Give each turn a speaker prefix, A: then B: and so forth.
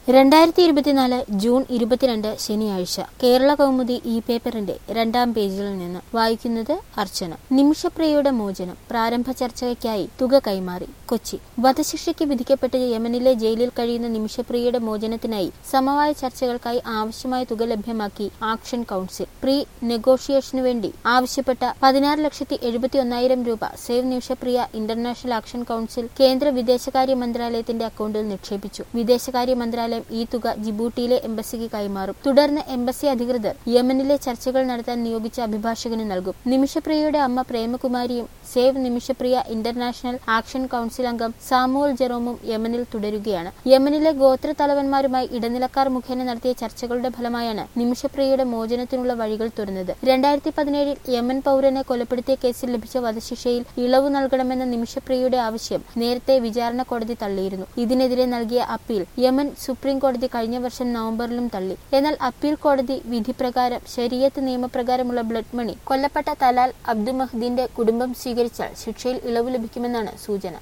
A: രണ്ടായിരത്തി ഇരുപത്തിനാല് ജൂൺ ഇരുപത്തിരണ്ട് ശനിയാഴ്ച കേരള കൗമുദി ഈ പേപ്പറിന്റെ രണ്ടാം പേജിൽ നിന്ന് വായിക്കുന്നത് അർച്ചന നിമിഷപ്രിയയുടെ മോചനം പ്രാരംഭ ചർച്ചയ്ക്കായി തുക കൈമാറി കൊച്ചി വധശിക്ഷയ്ക്ക് വിധിക്കപ്പെട്ട് യമനിലെ ജയിലിൽ കഴിയുന്ന നിമിഷപ്രിയയുടെ മോചനത്തിനായി സമവായ ചർച്ചകൾക്കായി ആവശ്യമായ തുക ലഭ്യമാക്കി ആക്ഷൻ കൌൺസിൽ പ്രീ നെഗോഷിയേഷനു വേണ്ടി ആവശ്യപ്പെട്ട പതിനാറ് ലക്ഷത്തി എഴുപത്തി ഒന്നായിരം രൂപ save Nimishapriya international action council കേന്ദ്ര വിദേശകാര്യ മന്ത്രാലയത്തിന്റെ അക്കൗണ്ടിൽ നിക്ഷേപിച്ചു വിദേശകാര്യ മന്ത്രാലയം ഈ തുക ജിബൂട്ടിയിലെ എംബസിക്ക് കൈമാറും തുടർന്ന് എംബസി അധികൃതർ യമനിലെ ചർച്ചകൾ നടത്താൻ നിയോഗിച്ച അഭിഭാഷകന് നൽകും നിമിഷപ്രിയയുടെ അമ്മ പ്രേമകുമാരിയും save Nimishapriya international action council അംഗം സാമുവൽ ജെറോമും യമനിൽ തുടരുകയാണ് യമനിലെ ഗോത്ര തലവന്മാരുമായി ഇടനിലക്കാർ മുഖേന നടത്തിയ ചർച്ചകളുടെ ഫലമായാണ് നിമിഷപ്രിയയുടെ മോചനത്തിനുള്ള വഴികൾ തുറന്നത് രണ്ടായിരത്തി പതിനേഴിൽ യമൻ പൗരനെ കൊലപ്പെടുത്തിയ കേസിൽ ലഭിച്ച വധശിക്ഷയിൽ ഇളവ് നൽകണമെന്ന നിമിഷപ്രിയയുടെ ആവശ്യം നേരത്തെ വിചാരണ കോടതി തള്ളിയിരുന്നു ഇതിനെതിരെ നൽകിയ അപ്പീൽ യമൻ സുപ്രീം കോടതി കഴിഞ്ഞ വർഷം നവംബറിലും തള്ളി എന്നാൽ അപ്പീൽ കോടതി വിധി പ്രകാരം ശരീരത്ത് നിയമപ്രകാരമുള്ള ബ്ലഡ് മണി കൊല്ലപ്പെട്ട തലാൽ അബ്ദു മഹ്ദീന്റെ കുടുംബം സ്വീകരിച്ചാൽ ശിക്ഷയിൽ ഇളവ് ലഭിക്കുമെന്നാണ് സൂചന